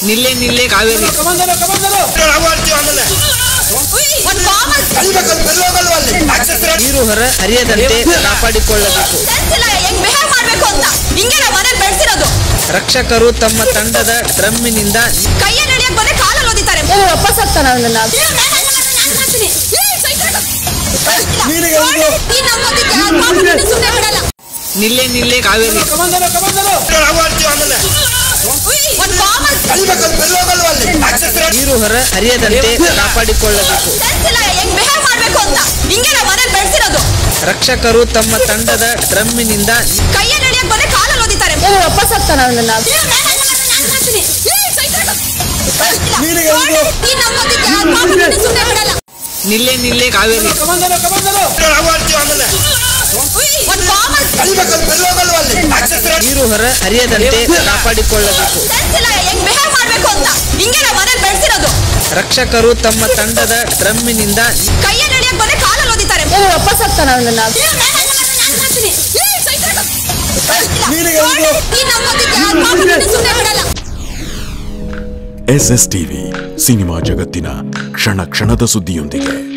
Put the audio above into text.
ನಿಲ್ಲೆ ನಿಲ್ಲೆ ಕಾವೇರಿ ಒಂದ್ ಕಾಮನ್ ನೀರು ಹೊರ ಹರಿಯದಂತೆ ಕಾಪಾಡಿಕೊಳ್ಳಬೇಕು ಸೆನ್ಸ್ ಇಲ್ಲ ಹೆಂಗ್ ಬಿಹೇವ್ ಮಾಡ್ಬೇಕು ಅಂತ ಹಿಂಗೆ ನಾವು ಮನೇಲಿ ಬೆಳೆಸಿರೋದು ರಕ್ಷಕರು ತಮ್ಮ ತಂಡದ ಡ್ರಮ್ಮಿನಿಂದ ಕೈಯಲ್ಲಿ ಹಿಡಿಯಕ್ ಬಂದ್ರೆ ಕಾಲಲ್ಲಿ ಓದಿತಾರೆ ವಾಪಸ್ ಆಗ್ತಾನ ಅವನನ್ನ ಸುಮ್ಮನೆ ಬಿಡಲ್ಲ ನಿಲ್ಲೆ ನಿಲ್ಲೆ ಕಾವೇರಿ ಒಂದ್ ಕಾಮನ್ ನೀರು ಹೊರ ಹರಿಯದಂತೆ ಕಾಪಾಡಿಕೊಳ್ಳಬೇಕು ಸೆನ್ಸ್ ಇಲ್ಲ ಹೆಂಗ್ ಬಿಹೇವ್ ಮಾಡ್ಬೇಕು ಅಂತ ಹಿಂಗೆ ನಾವು ಮನೇಲಿ ಬೆಳೆಸಿರೋದು ರಕ್ಷಕರು ತಮ್ಮ ತಂಡದ ಡ್ರಮ್ಮಿನಿಂದ ಕೈಯಲ್ಲಿ ಹಿಡಿಯಕ್ ಬಂದ್ರೆ ಕಾಲಲ್ಲಿ ಓದಿತಾರೆ ವಾಪಸ್ ಆಗ್ತಾನ ಅವನನ್ನ ಸುಮ್ಮನೆ ಬಿಡಲ್ಲ ನಿಲ್ಲೆ ನಿಲ್ಲೆ ಕಾವೇರಿ ಒಂದ್ ಕಾಮನ್ ನೀರು ಹೊರ ಹರಿಯದಂತೆ ಕಾಪಾಡಿಕೊಳ್ಳಬೇಕು ಸೆನ್ಸ್ ಇಲ್ಲ ಹೆಂಗ್ ಬಿಹೇವ್ ಮಾಡ್ಬೇಕು ಅಂತ ಹಿಂಗೆ ನಾವು ಮನೇಲಿ ಬೆಳೆಸಿರೋದು ರಕ್ಷಕರು ತಮ್ಮ ತಂಡದ ಡ್ರಮ್ಮಿನಿಂದ ಕೈಯಲ್ಲಿ ಹಿಡಿಯಕ್ ಬಂದ್ರೆ ಕಾಲಲ್ಲಿ ಓದಿತಾರೆ ವಾಪಸ್ ಆಗ್ತಾನ ಅವನನ್ನ ಸುಮ್ಮನೆ ಬಿಡಲ್ಲ ಎಸ್ ಎಸ್ ಟಿವಿ ಸಿನಿಮಾ ಜಗತ್ತಿನ ಕ್ಷಣ ಕ್ಷಣದ ಸುದ್ದಿಯೊಂದಿಗೆ